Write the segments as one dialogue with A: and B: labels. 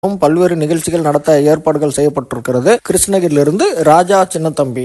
A: பல்வேறு நிகழ்ச்சிகள் நடத்த ஏற்பாடுகள் செய்யப்பட்டிருக்கிறது கிருஷ்ணகிரியிலிருந்து ராஜா சின்னத்தம்பி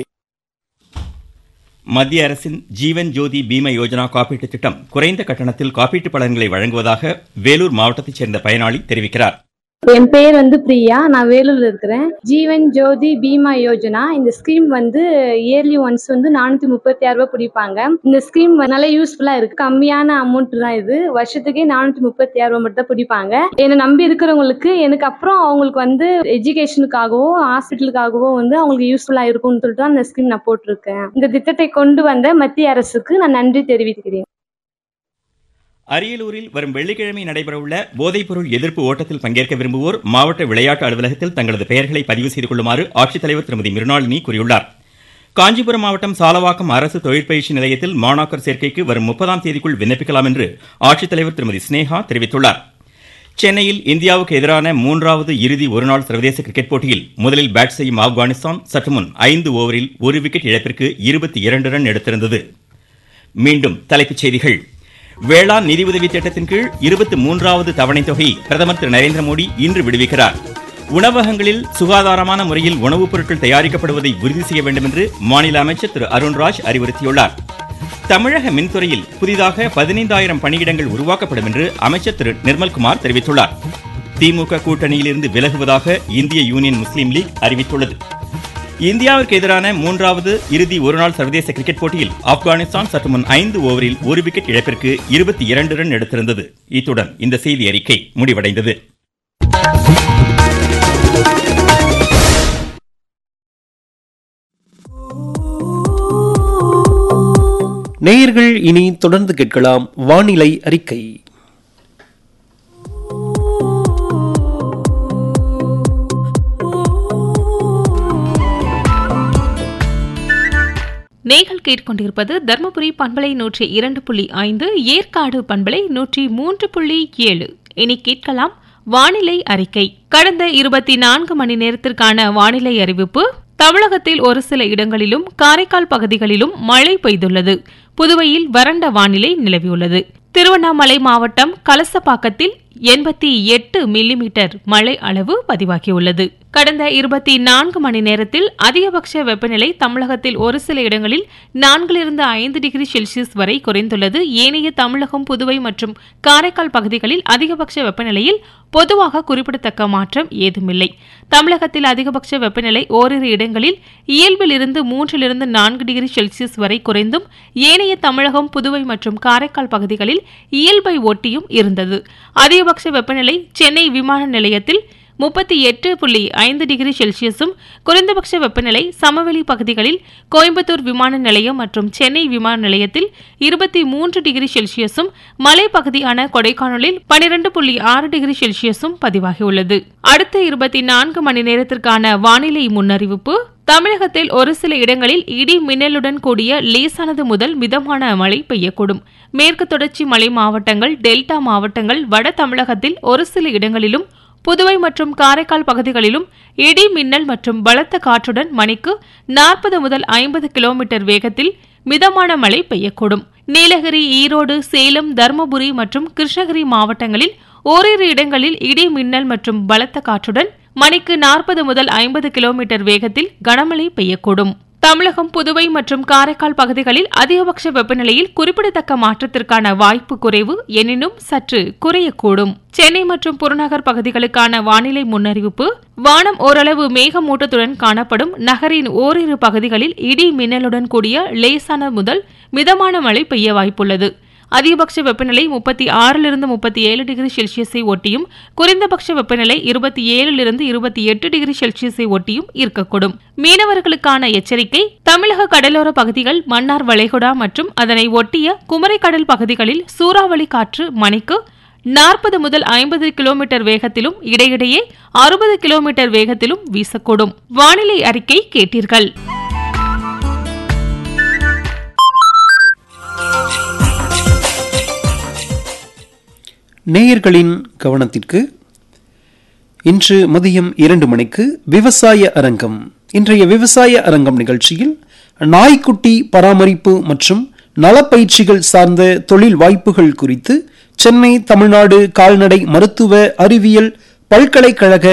B: மத்திய அரசின் ஜீவன் ஜோதி பீம யோஜனா காப்பீட்டுத் திட்டம் குறைந்த கட்டணத்தில் காப்பீட்டு பலன்களை வழங்குவதாக வேலூர் மாவட்டத்தைச் சேர்ந்த பயனாளி தெரிவிக்கிறார்
C: என் பேர் வந்து பிரியா நான் வேலூர்ல இருக்கிறேன் ஜீவன் ஜோதி பீமா யோஜனா இந்த ஸ்கீம் வந்து இயர்லி ஒன்ஸ் வந்து நானூத்தி முப்பத்தி ஆறு ரூபாய் பிடிப்பாங்க இந்த ஸ்கீம் நல்லா யூஸ்ஃபுல்லா இருக்கு கம்மியான அமௌண்ட் தான் இது வருஷத்துக்கே நானூத்தி முப்பத்தி ஆறு ரூபாய் மட்டும் தான் பிடிப்பாங்க என்னை நம்பி இருக்கிறவங்களுக்கு எனக்கு அப்புறம் அவங்களுக்கு வந்து எஜுகேஷனுக்காகவோ ஹாஸ்பிட்டலுக்காகவோ வந்து அவங்களுக்கு யூஸ்ஃபுல்லா இருக்கும்னு சொல்லிட்டு தான் இந்த ஸ்கீம் நான் போட்டிருக்கேன் இந்த திட்டத்தை கொண்டு வந்த மத்திய அரசுக்கு நான் நன்றி தெரிவிக்கிறேன்
B: அரியலூரில் வரும் வெள்ளிக்கிழமை நடைபெறவுள்ள போதைப்பொருள் எதிர்ப்பு ஓட்டத்தில் பங்கேற்க விரும்புவோர் மாவட்ட விளையாட்டு அலுவலகத்தில் தங்களது பெயர்களை பதிவு செய்து கொள்ளுமாறு ஆட்சித்தலைவர் திருமதி மிருணாளினி கூறியுள்ளார் காஞ்சிபுரம் மாவட்டம் சாலவாக்கம் அரசு தொழிற்பயிற்சி நிலையத்தில் மாணாக்கர் சேர்க்கைக்கு வரும் முப்பதாம் தேதிக்குள் விண்ணப்பிக்கலாம் என்று ஆட்சித்தலைவர் திருமதி ஸ்னேகா தெரிவித்துள்ளார் சென்னையில் இந்தியாவுக்கு எதிரான மூன்றாவது இறுதி ஒருநாள் சர்வதேச கிரிக்கெட் போட்டியில் முதலில் பேட் செய்யும் ஆப்கானிஸ்தான் சற்று முன் ஐந்து ஓவரில் ஒரு விக்கெட் இழப்பிற்கு இருபத்தி இரண்டு ரன் எடுத்திருந்தது மீண்டும் தலைப்புச் செய்திகள் வேளாண் நிதியுதவி திட்டத்தின் கீழ் இருபத்தி மூன்றாவது தவணை தொகை பிரதமர் திரு நரேந்திர மோடி இன்று விடுவிக்கிறார் உணவகங்களில் சுகாதாரமான முறையில் உணவுப் பொருட்கள் தயாரிக்கப்படுவதை உறுதி செய்ய வேண்டும் என்று மாநில அமைச்சர் திரு அருண்ராஜ் அறிவுறுத்தியுள்ளார் தமிழக மின்துறையில் புதிதாக பதினைந்தாயிரம் பணியிடங்கள் உருவாக்கப்படும் என்று அமைச்சர் திரு நிர்மல்குமார் தெரிவித்துள்ளார் திமுக கூட்டணியிலிருந்து விலகுவதாக இந்திய யூனியன் முஸ்லீம் லீக் அறிவித்துள்ளது இந்தியாவிற்கு எதிரான மூன்றாவது இறுதி ஒருநாள் சர்வதேச கிரிக்கெட் போட்டியில் ஆப்கானிஸ்தான் சற்று முன் ஐந்து ஓவரில் ஒரு விக்கெட் இழப்பிற்கு இருபத்தி இரண்டு ரன் எடுத்திருந்தது இத்துடன் இந்த செய்தி அறிக்கை முடிவடைந்தது
D: நேயர்கள் இனி தொடர்ந்து கேட்கலாம் வானிலை அறிக்கை
E: நீங்கள் கேட்டுக்கொண்டிருப்பது தர்மபுரி பண்பலை நூற்றி இரண்டு புள்ளி ஐந்து ஏற்காடு பண்பலை நூற்றி மூன்று புள்ளி ஏழு இனி கேட்கலாம் வானிலை அறிக்கை கடந்த இருபத்தி நான்கு மணி நேரத்திற்கான வானிலை அறிவிப்பு தமிழகத்தில் ஒரு சில இடங்களிலும் காரைக்கால் பகுதிகளிலும் மழை பெய்துள்ளது புதுவையில் வறண்ட வானிலை நிலவியுள்ளது திருவண்ணாமலை மாவட்டம் கலசப்பாக்கத்தில் எண்பத்தி எட்டு மில்லிமீட்டர் மழை அளவு பதிவாகியுள்ளது கடந்த இருபத்தி நான்கு மணி நேரத்தில் அதிகபட்ச வெப்பநிலை தமிழகத்தில் ஒரு சில இடங்களில் நான்கிலிருந்து ஐந்து டிகிரி செல்சியஸ் வரை குறைந்துள்ளது ஏனைய தமிழகம் புதுவை மற்றும் காரைக்கால் பகுதிகளில் அதிகபட்ச வெப்பநிலையில் பொதுவாக குறிப்பிடத்தக்க மாற்றம் ஏதுமில்லை தமிழகத்தில் அதிகபட்ச வெப்பநிலை ஓரிரு இடங்களில் இயல்பிலிருந்து மூன்றிலிருந்து நான்கு டிகிரி செல்சியஸ் வரை குறைந்தும் ஏனைய தமிழகம் புதுவை மற்றும் காரைக்கால் பகுதிகளில் இயல்பை ஒட்டியும் இருந்தது அதிகபட்ச வெப்பநிலை சென்னை விமான நிலையத்தில் முப்பத்தி எட்டு புள்ளி ஐந்து டிகிரி செல்சியஸும் குறைந்தபட்ச வெப்பநிலை சமவெளி பகுதிகளில் கோயம்புத்தூர் விமான நிலையம் மற்றும் சென்னை விமான நிலையத்தில் இருபத்தி மூன்று டிகிரி செல்சியஸும் மலைப்பகுதியான கொடைக்கானலில் பனிரெண்டு புள்ளி ஆறு டிகிரி செல்சியஸும் பதிவாகியுள்ளது அடுத்த இருபத்தி நான்கு மணி நேரத்திற்கான வானிலை முன்னறிவிப்பு தமிழகத்தில் ஒரு சில இடங்களில் இடி மின்னலுடன் கூடிய லேசானது முதல் மிதமான மழை பெய்யக்கூடும் மேற்கு தொடர்ச்சி மலை மாவட்டங்கள் டெல்டா மாவட்டங்கள் வட தமிழகத்தில் ஒரு சில இடங்களிலும் புதுவை மற்றும் காரைக்கால் பகுதிகளிலும் இடி மின்னல் மற்றும் பலத்த காற்றுடன் மணிக்கு நாற்பது முதல் ஐம்பது கிலோமீட்டர் வேகத்தில் மிதமான மழை பெய்யக்கூடும் நீலகிரி ஈரோடு சேலம் தருமபுரி மற்றும் கிருஷ்ணகிரி மாவட்டங்களில் ஓரிரு இடங்களில் இடி மின்னல் மற்றும் பலத்த காற்றுடன் மணிக்கு நாற்பது முதல் ஐம்பது கிலோமீட்டர் வேகத்தில் கனமழை பெய்யக்கூடும் தமிழகம் புதுவை மற்றும் காரைக்கால் பகுதிகளில் அதிகபட்ச வெப்பநிலையில் குறிப்பிடத்தக்க மாற்றத்திற்கான வாய்ப்பு குறைவு எனினும் சற்று குறையக்கூடும் சென்னை மற்றும் புறநகர் பகுதிகளுக்கான வானிலை முன்னறிவிப்பு வானம் ஓரளவு மேகமூட்டத்துடன் காணப்படும் நகரின் ஓரிரு பகுதிகளில் இடி மின்னலுடன் கூடிய லேசான முதல் மிதமான மழை பெய்ய வாய்ப்புள்ளது அதிகபட்ச வெப்பநிலை முப்பத்தி ஆறிலிருந்து முப்பத்தி ஏழு டிகிரி செல்சியஸை ஒட்டியும் குறைந்தபட்ச வெப்பநிலை இருபத்தி ஏழிலிருந்து இருபத்தி எட்டு டிகிரி செல்சியஸை ஒட்டியும் இருக்கக்கூடும் மீனவர்களுக்கான எச்சரிக்கை தமிழக கடலோர பகுதிகள் மன்னார் வளைகுடா மற்றும் அதனை ஒட்டிய குமரிக்கடல் பகுதிகளில் சூறாவளி காற்று மணிக்கு நாற்பது முதல் ஐம்பது கிலோமீட்டர் வேகத்திலும் இடையிடையே அறுபது கிலோமீட்டர் வேகத்திலும் வீசக்கூடும் வானிலை அறிக்கை கேட்டீர்கள்
D: நேயர்களின் கவனத்திற்கு இன்று மதியம் இரண்டு மணிக்கு விவசாய அரங்கம் இன்றைய விவசாய அரங்கம் நிகழ்ச்சியில் நாய்க்குட்டி பராமரிப்பு மற்றும் நலப்பயிற்சிகள் சார்ந்த தொழில் வாய்ப்புகள் குறித்து சென்னை தமிழ்நாடு கால்நடை மருத்துவ அறிவியல் பல்கலைக்கழக